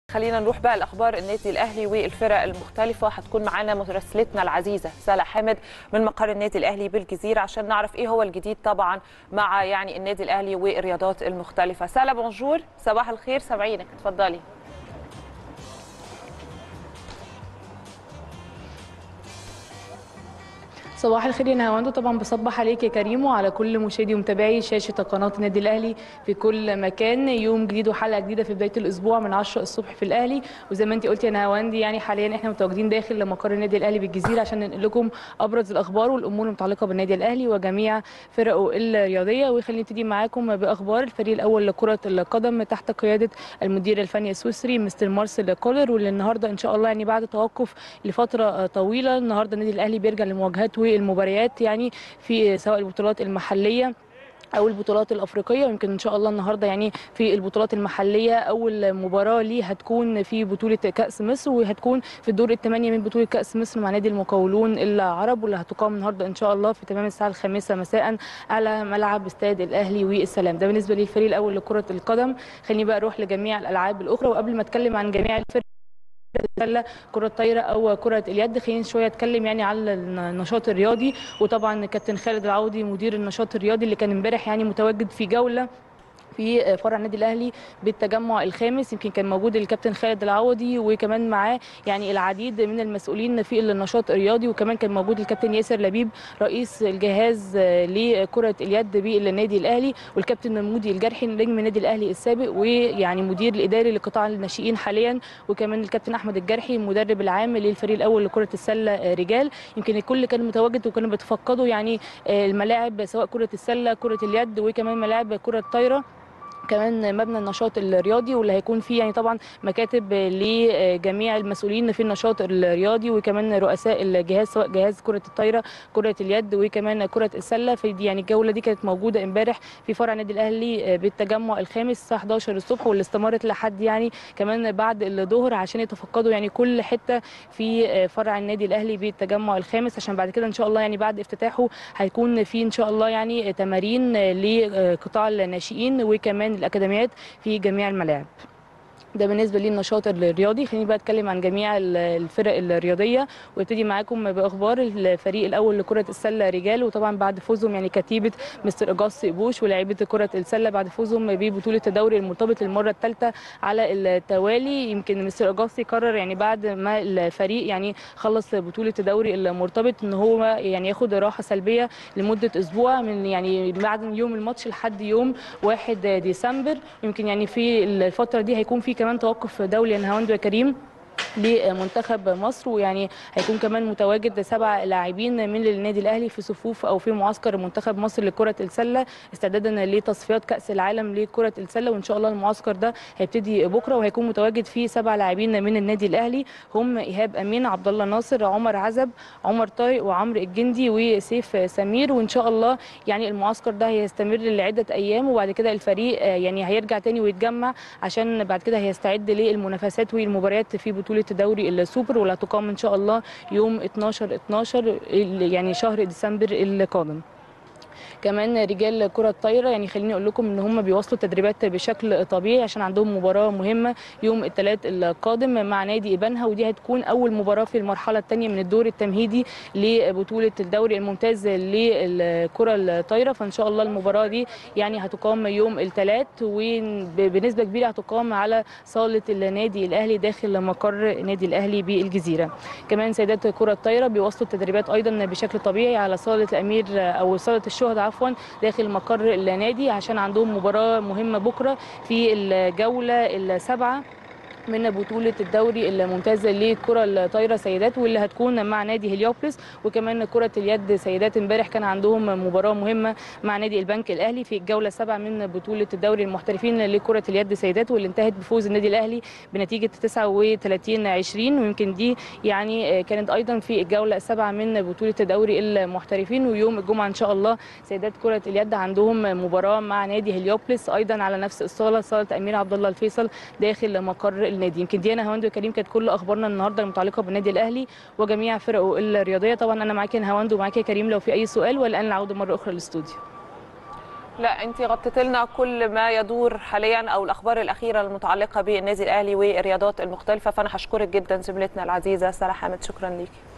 خلينا نروح بقى لاخبار النادي الاهلي والفرق المختلفه هتكون معانا مراسلتنا العزيزه سلا حامد من مقر النادي الاهلي بالجزيره عشان نعرف ايه هو الجديد طبعا مع يعني النادي الاهلي والرياضات المختلفه سلا بونجور صباح الخير سامعينك اتفضلي صباح الخير يا نهاوند طبعا بصبح عليك يا كريم وعلى كل مشاهدي ومتابعي شاشه قناه النادي الاهلي في كل مكان يوم جديد وحلقه جديده في بدايه الاسبوع من 10 الصبح في الاهلي وزي ما انت قلتي يا نهاوند يعني حاليا احنا متواجدين داخل مقر النادي الاهلي بالجزيره عشان ننقل لكم ابرز الاخبار والامور المتعلقه بالنادي الاهلي وجميع فرقه الرياضيه وخلينا نبتدي معاكم باخبار الفريق الاول لكره القدم تحت قياده المدير الفني السويسري مستر مارسيل كولر واللي النهارده ان شاء الله يعني بعد توقف لفتره طويله النهارده النادي الاهلي بيرجع لمواجهات المباريات يعني في سواء البطولات المحليه او البطولات الافريقيه ويمكن ان شاء الله النهارده يعني في البطولات المحليه اول مباراه ليه هتكون في بطوله كاس مصر وهتكون في الدور الثمانيه من بطوله كاس مصر مع نادي المقاولون العرب واللي هتقام النهارده ان شاء الله في تمام الساعه الخامسه مساء على ملعب استاد الاهلي والسلام ده بالنسبه للفريق الاول لكره القدم خليني بقى اروح لجميع الالعاب الاخرى وقبل ما اتكلم عن جميع الفرق السله كره الطايره او كره اليد خلينا شويه اتكلم يعني على النشاط الرياضي وطبعا كابتن خالد العوضي مدير النشاط الرياضي اللي كان امبارح يعني متواجد في جوله في فرع النادي الاهلي بالتجمع الخامس يمكن كان موجود الكابتن خالد العوضي وكمان معاه يعني العديد من المسؤولين في النشاط الرياضي وكمان كان موجود الكابتن ياسر لبيب رئيس الجهاز لكره اليد بالنادي الاهلي والكابتن مودي الجرحي نجم النادي الاهلي السابق ويعني مدير الاداري لقطاع الناشئين حاليا وكمان الكابتن احمد الجرحي المدرب العام للفريق الاول لكره السله رجال يمكن الكل كان متواجد وكانوا بيتفقدوا يعني الملاعب سواء كره السله كره اليد وكمان ملاعب كره الطايره كمان مبنى النشاط الرياضي واللي هيكون فيه يعني طبعا مكاتب لجميع المسؤولين في النشاط الرياضي وكمان رؤساء الجهاز سواء جهاز كره الطايره كره اليد وكمان كره السله في دي يعني الجوله دي كانت موجوده امبارح في فرع النادي الاهلي بالتجمع الخامس الساعه 11 الصبح واللي استمرت لحد يعني كمان بعد الظهر عشان يتفقدوا يعني كل حته في فرع النادي الاهلي بالتجمع الخامس عشان بعد كده ان شاء الله يعني بعد افتتاحه هيكون في ان شاء الله يعني تمارين لقطاع الناشئين وكمان الاكاديميات في جميع الملاعب ده بالنسبه للنشاط الرياضي خليني بقى اتكلم عن جميع الفرق الرياضيه وابتدي معاكم باخبار الفريق الاول لكره السله رجال وطبعا بعد فوزهم يعني كتيبه مستر اجاس بوش ولاعيبه كره السله بعد فوزهم ببطوله الدوري المرتبط للمره الثالثه على التوالي يمكن مستر اجاس قرر يعني بعد ما الفريق يعني خلص بطوله الدوري المرتبط ان هو يعني ياخد راحه سلبيه لمده اسبوع من يعني بعد يوم الماتش لحد يوم 1 ديسمبر يمكن يعني في الفتره دي هيكون في كمان توقف دولي نهاوند وكريم لمنتخب مصر ويعني هيكون كمان متواجد سبع لاعبين من النادي الاهلي في صفوف او في معسكر منتخب مصر لكره السله استعدادا لتصفيات كاس العالم لكره السله وان شاء الله المعسكر ده هيبتدي بكره وهيكون متواجد فيه سبع لاعبين من النادي الاهلي هم ايهاب امين عبد الله ناصر عمر عزب عمر طارق وعمرو الجندي وسيف سمير وان شاء الله يعني المعسكر ده هيستمر لعده ايام وبعد كده الفريق يعني هيرجع تاني ويتجمع عشان بعد كده هيستعد للمنافسات والمباريات في بطوله دوري السوبر واللي هتقام ان شاء الله يوم 12 12 يعني شهر ديسمبر القادم كمان رجال كرة الطايرة يعني خليني أقول لكم إن هم بيواصلوا التدريبات بشكل طبيعي عشان عندهم مباراة مهمة يوم الثلاث القادم مع نادي إبانها ودي هتكون أول مباراة في المرحلة الثانية من الدور التمهيدي لبطولة الدوري الممتاز للكرة الطايرة فإن شاء الله المباراة دي يعني هتقام يوم الثلاث وبنسبة كبيرة هتقام على صالة النادي الأهلي داخل مقر النادي الأهلي بالجزيرة كمان سيدات كرة الطايرة بيواصلوا التدريبات أيضا بشكل طبيعي على صالة الأمير أو صالة الشهداء عفوا داخل مقر النادي عشان عندهم مباراه مهمه بكره في الجوله السابعه من بطولة الدوري الممتاز للكرة الطايرة سيدات واللي هتكون مع نادي هليوبلس وكمان كرة اليد سيدات امبارح كان عندهم مباراة مهمة مع نادي البنك الأهلي في الجولة السابعة من بطولة الدوري المحترفين لكرة اليد سيدات واللي انتهت بفوز النادي الأهلي بنتيجة 39 20 ويمكن دي يعني كانت أيضا في الجولة السابعة من بطولة دوري المحترفين ويوم الجمعة إن شاء الله سيدات كرة اليد عندهم مباراة مع نادي هليوبلس أيضا على نفس الصالة صالة أمير عبد الله الفيصل داخل مقر النادي يمكن ديانا هواندو كريم كانت كل اخبارنا النهارده المتعلقه بالنادي الاهلي وجميع فرقه الرياضيه طبعا انا معاكي هواندو ومعاكي كريم لو في اي سؤال والان العوده مره اخرى للاستوديو لا انت غطيت لنا كل ما يدور حاليا او الاخبار الاخيره المتعلقه بالنادي الاهلي والرياضات المختلفه فانا هشكرك جدا زميلتنا العزيزه ساره حامد شكرا ليكي